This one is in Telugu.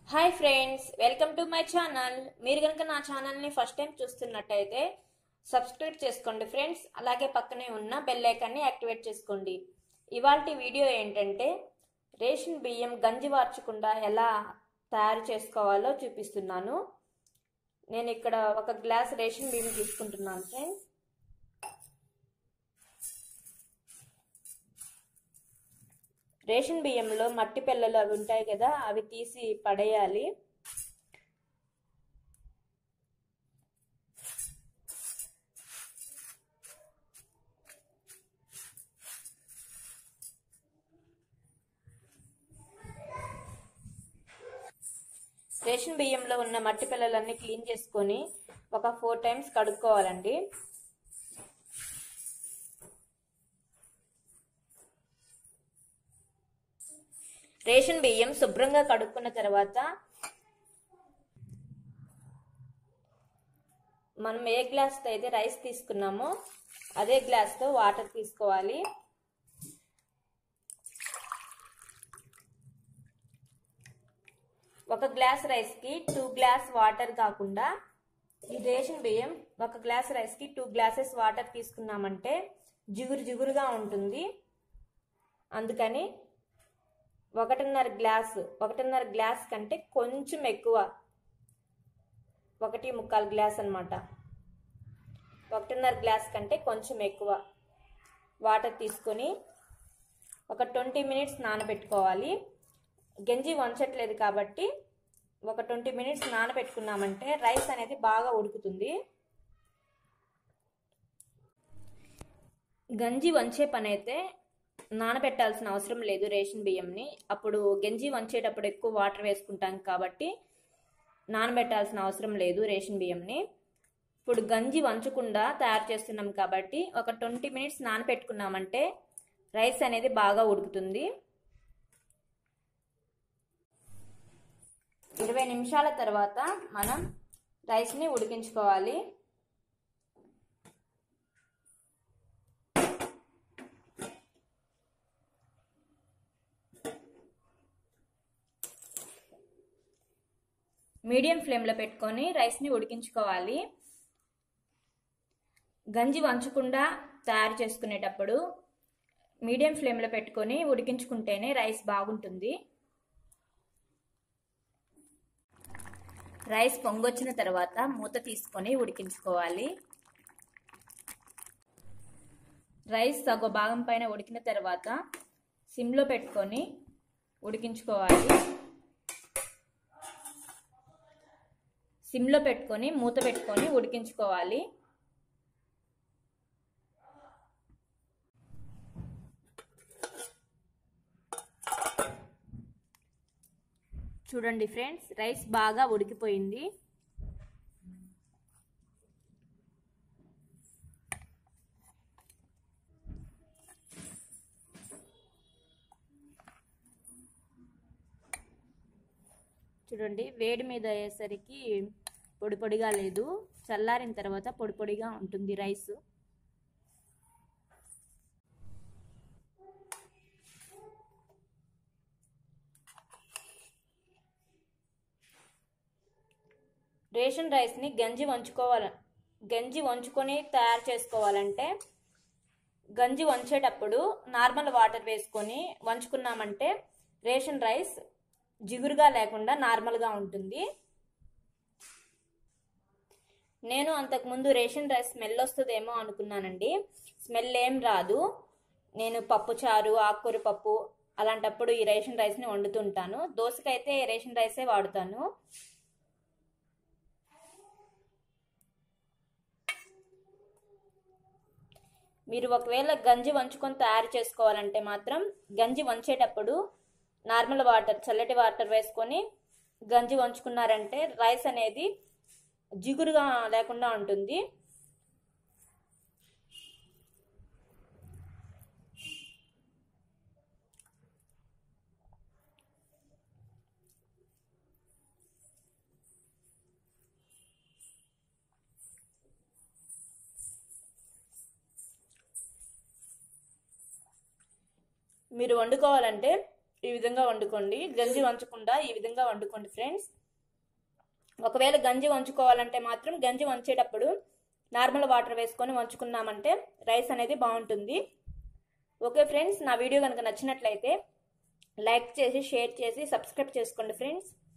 hi friends welcome to my channel మీరు కనుక నా ఛానల్ని ఫస్ట్ టైం చూస్తున్నట్టయితే సబ్స్క్రైబ్ చేసుకోండి ఫ్రెండ్స్ అలాగే పక్కనే ఉన్న బెల్ ఐకాన్ని యాక్టివేట్ చేసుకోండి ఇవాళ వీడియో ఏంటంటే రేషన్ బియ్యం గంజి వార్చకుండా ఎలా తయారు చేసుకోవాలో చూపిస్తున్నాను నేను ఇక్కడ ఒక గ్లాస్ రేషన్ బియ్యం తీసుకుంటున్నాను ఫ్రెండ్స్ రేషన్ బియ్యంలో మట్టి పిల్లలు అవి ఉంటాయి కదా అవి తీసి పడేయాలి రేషన్ బియ్యంలో ఉన్న మట్టి పిల్లలన్నీ క్లీన్ చేసుకొని ఒక ఫోర్ టైమ్స్ కడుక్కోవాలండి రేషన్ బియ్యం శుభ్రంగా కడుక్కున్న తర్వాత మనం ఏ గ్లాస్తో అయితే రైస్ తీసుకున్నామో అదే గ్లాస్తో వాటర్ తీసుకోవాలి ఒక గ్లాస్ రైస్కి టూ గ్లాస్ వాటర్ కాకుండా ఈ రేషన్ బియ్యం ఒక గ్లాస్ రైస్కి టూ గ్లాసెస్ వాటర్ తీసుకున్నామంటే జిగురు జిగురుగా ఉంటుంది అందుకని ఒకటిన్నర గ్లాస్ ఒకటిన్నర గ్లాస్ కంటే కొంచెం ఎక్కువ ఒకటి ముక్కాలు గ్లాస్ అనమాట ఒకటిన్నర గ్లాస్ కంటే కొంచెం ఎక్కువ వాటర్ తీసుకొని ఒక ట్వంటీ మినిట్స్ నానబెట్టుకోవాలి గంజి వంచట్లేదు కాబట్టి ఒక ట్వంటీ మినిట్స్ నానబెట్టుకున్నామంటే రైస్ అనేది బాగా ఉడుకుతుంది గంజి వంచే పని అయితే నానబెట్టాల్సిన అవసరం లేదు రేషన్ బియ్యంని అప్పుడు గంజి వంచేటప్పుడు ఎక్కువ వాటర్ వేసుకుంటాం కాబట్టి నానబెట్టాల్సిన అవసరం లేదు రేషన్ బియ్యంని ఇప్పుడు గంజి వంచకుండా తయారు చేస్తున్నాం కాబట్టి ఒక ట్వంటీ మినిట్స్ నానబెట్టుకున్నామంటే రైస్ అనేది బాగా ఉడుకుతుంది ఇరవై నిమిషాల తర్వాత మనం రైస్ని ఉడికించుకోవాలి మీడియం ఫ్లేమ్లో పెట్టుకొని రైస్ని ఉడికించుకోవాలి గంజి వంచకుండా తయారు చేసుకునేటప్పుడు మీడియం ఫ్లేమ్లో పెట్టుకొని ఉడికించుకుంటేనే రైస్ బాగుంటుంది రైస్ పొంగొచ్చిన తర్వాత మూత తీసుకొని ఉడికించుకోవాలి రైస్ సగ భాగం పైన ఉడికిన తర్వాత సిమ్లో పెట్టుకొని ఉడికించుకోవాలి సిమ్లో పెట్టుకొని మూత పెట్టుకొని ఉడికించుకోవాలి చూడండి ఫ్రెండ్స్ రైస్ బాగా ఉడికిపోయింది చూడండి వేడి మీద అయ్యేసరికి పొడి పొడిగా లేదు చల్లారిన తర్వాత పొడి పొడిగా ఉంటుంది రైస్ రేషన్ రైస్ని గంజి వంచుకోవాలి గంజి వంచుకొని తయారు చేసుకోవాలంటే గంజి వంచేటప్పుడు నార్మల్ వాటర్ వేసుకొని వంచుకున్నామంటే రేషన్ రైస్ జిగురుగా లేకుండా నార్మల్గా ఉంటుంది నేను అంతకుముందు రేషన్ రైస్ స్మెల్ వస్తుందేమో అనుకున్నానండి స్మెల్ ఏం రాదు నేను పప్పు చారు ఆకుకూర పప్పు అలాంటప్పుడు ఈ రేషన్ రైస్ని వండుతుంటాను దోశకైతే రేషన్ రైసే వాడుతాను మీరు ఒకవేళ గంజి వంచుకొని తయారు చేసుకోవాలంటే మాత్రం గంజి వంచేటప్పుడు నార్మల్ వాటర్ చల్లటి వాటర్ వేసుకొని గంజి వంచుకున్నారంటే రైస్ అనేది జిగురుగా లేకుండా ఉంటుంది మీరు వండుకోవాలంటే ఈ విధంగా వండుకోండి గంజి వంచకుండా ఈ విధంగా వండుకోండి ఫ్రెండ్స్ ఒకవేళ గంజి వంచుకోవాలంటే మాత్రం గంజి వంచేటప్పుడు నార్మల్ వాటర్ వేసుకొని వంచుకున్నామంటే రైస్ అనేది బాగుంటుంది ఓకే ఫ్రెండ్స్ నా వీడియో కనుక నచ్చినట్లయితే లైక్ చేసి షేర్ చేసి సబ్స్క్రైబ్ చేసుకోండి ఫ్రెండ్స్